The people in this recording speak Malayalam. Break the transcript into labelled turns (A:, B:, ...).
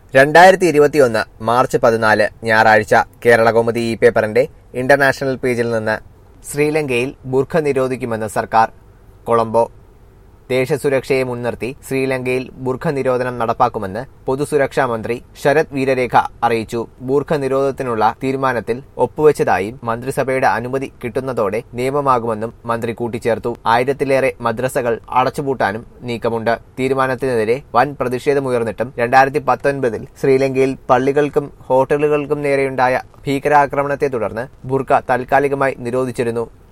A: രണ്ടായിരത്തി ഇരുപത്തിയൊന്ന് മാർച്ച് പതിനാല് ഞായറാഴ്ച കേരളകൗമുദി ഇ പേപ്പറിന്റെ ഇന്റർനാഷണൽ പേജിൽ നിന്ന് ശ്രീലങ്കയിൽ ബുർഖ നിരോധിക്കുമെന്ന് സർക്കാർ കൊളംബോ ദേശസുരക്ഷയെ മുൻനിർത്തി ശ്രീലങ്കയിൽ ബുർഖ നിരോധനം നടപ്പാക്കുമെന്ന് പൊതുസുരക്ഷാ മന്ത്രി ശരത് വീരരേഖ അറിയിച്ചു ബൂർഖ നിരോധനത്തിനുള്ള തീരുമാനത്തിൽ ഒപ്പുവെച്ചതായും മന്ത്രിസഭയുടെ അനുമതി കിട്ടുന്നതോടെ നിയമമാകുമെന്നും മന്ത്രി കൂട്ടിച്ചേർത്തു ആയിരത്തിലേറെ മദ്രസകൾ അടച്ചുപൂട്ടാനും നീക്കമുണ്ട് തീരുമാനത്തിനെതിരെ വൻ പ്രതിഷേധമുയർന്നിട്ടും രണ്ടായിരത്തി പത്തൊൻപതിൽ ശ്രീലങ്കയിൽ പള്ളികൾക്കും ഹോട്ടലുകൾക്കും നേരെയുണ്ടായ ഭീകരാക്രമണത്തെ തുടർന്ന് ബുർഖ താൽക്കാലികമായി നിരോധിച്ചിരുന്നു